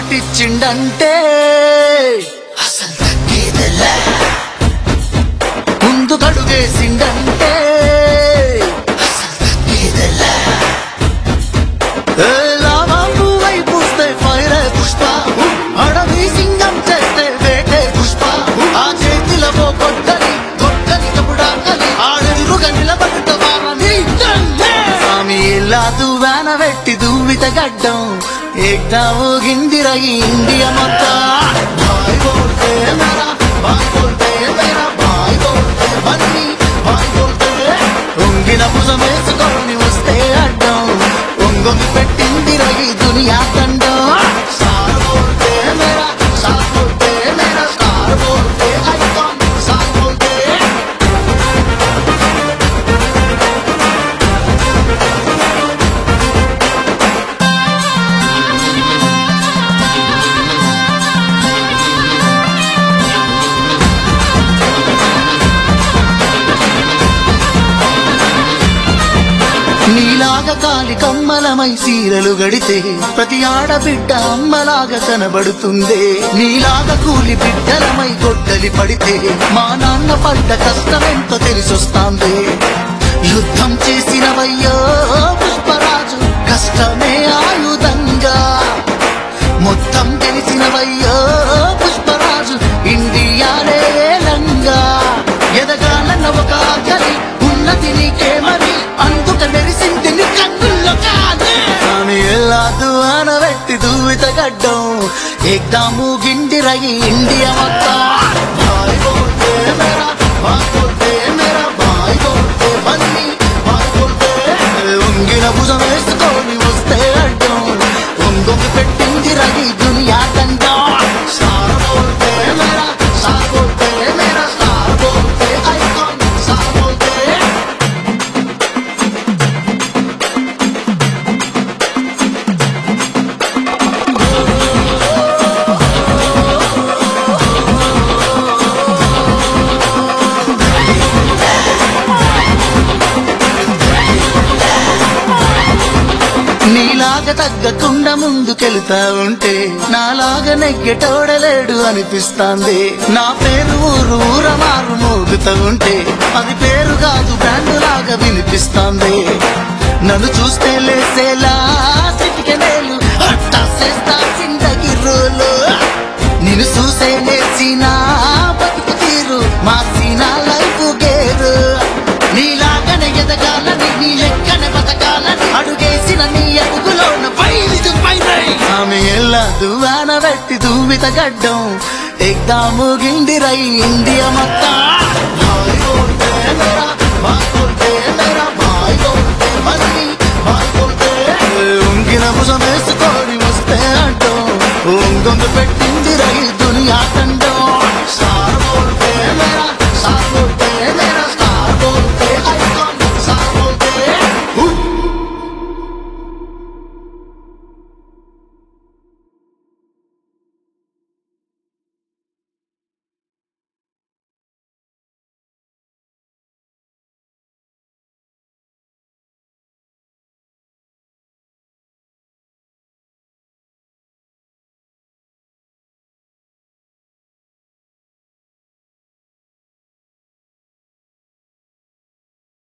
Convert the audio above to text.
మాటిచ్చిండంటే అసలు తగ్గేదిలే ముందు కడుగేసిండంటే అసలు తగ్గేదిలే ఏ లావా పువ్వై పూస్తే ఫైరే పుష్ప అడవి సింగం చేస్తే వేటే పుష్ప ఆ చేతిలో ఓ కొట్టని కొట్టని కపుడాకని ఆడెదురుగా నిలబడుట వారని స్వామి ఇలా దువ్వాన వెట్టి దువ్విత గడ్డం ఏక్దా ఊగిందిర ఈ ఇండియా మొత్తం భాయ్ బోల్తే మేరా భాయ్ బోల్తే మేరా భాయ్ బోల్తే బన్నీ భాయ్ బోల్తే ఉంగిన భుజమేసుకొని వస్తే అడ్డం ఒంగొంగి పెట్టింది రగి దునియా దండం సార్ బోల్తే మేరా సార్ బోల్తే మేరా సార్ బోల్తే ఐకాన్ సార్ బోల్తే నీలాగా కాలి కమ్మలమై సీరలు గడితే ప్రతి ఆడబిడ్డ అమ్మలాగా కనబడుతుందే నీలాగా కూలి బిడ్డలమై గొడ్డలి పడితే మా నాన్న పడ్డ కష్టమెంతో తెలిసొస్తాందే యుద్ధం చేసినవయ్యో పుష్పరాజు కష్టమే ఆయుధంగా మొత్తం తెలిసినవయ్యో పుష్పరాజు ఇండియానే లంగా ఎదగాలన్న ఒక ఆకలి ఉన్నది నీకే మరి అందుక మెరిసింది నీ కన్నుల్లో కాదే ఆమె ఎల్లాదు ఆనబెట్టి దూవిత గడ్డం ఏకదాము గిండిరగి ఇండియా మొత్తం భాయ్ బోల్తే మేరా భాయ్ బోల్తే మేరా భాయ్ బోల్తే బన్నీ భాయ్ బోల్తే ఉంగిన భుజం వేసుకొని వస్తే అడ్డం ఒంగొంగి పెట్టింది రగి దునియా దండం సార్ బోల్తే మేరా సార్ బోల్తే మేరా సార్ బోల్తే ఐకాన్ సార్ బోల్తే నీలాగా తగ్గకుండా ముందుకెళ్తా ఉంటే నాలాగా నెగ్గెటోడలేడు అనిపిస్తాంది నా పేరు ఊరు ఊర మారు మోగుతా ఉంటే అది పేరు కాదు బ్రాండ్ లాగా వినిపిస్తాంది నన్ను చూస్తే లేసేలా సిటికెనేలు అట్టా చేస్తా జిందగి రోలు నిన్ను చూసే నేర్చిన బతుకు తీరు మార్చిన లైఫ్ గేరు నీలాగనే ఎదగాలని నీ లెక్కనే బతకాలని అడుగేసిన నీ అడుగులోన పైలిదు పైనై ఆమె ఎల్లా దువ్వాన పెట్టి దూవిత గడ్డం ఎగ్దాము గిండిరై ఇండియా మొత్తం భాయ్ బోల్తే మేరా భాయ్ బోల్తే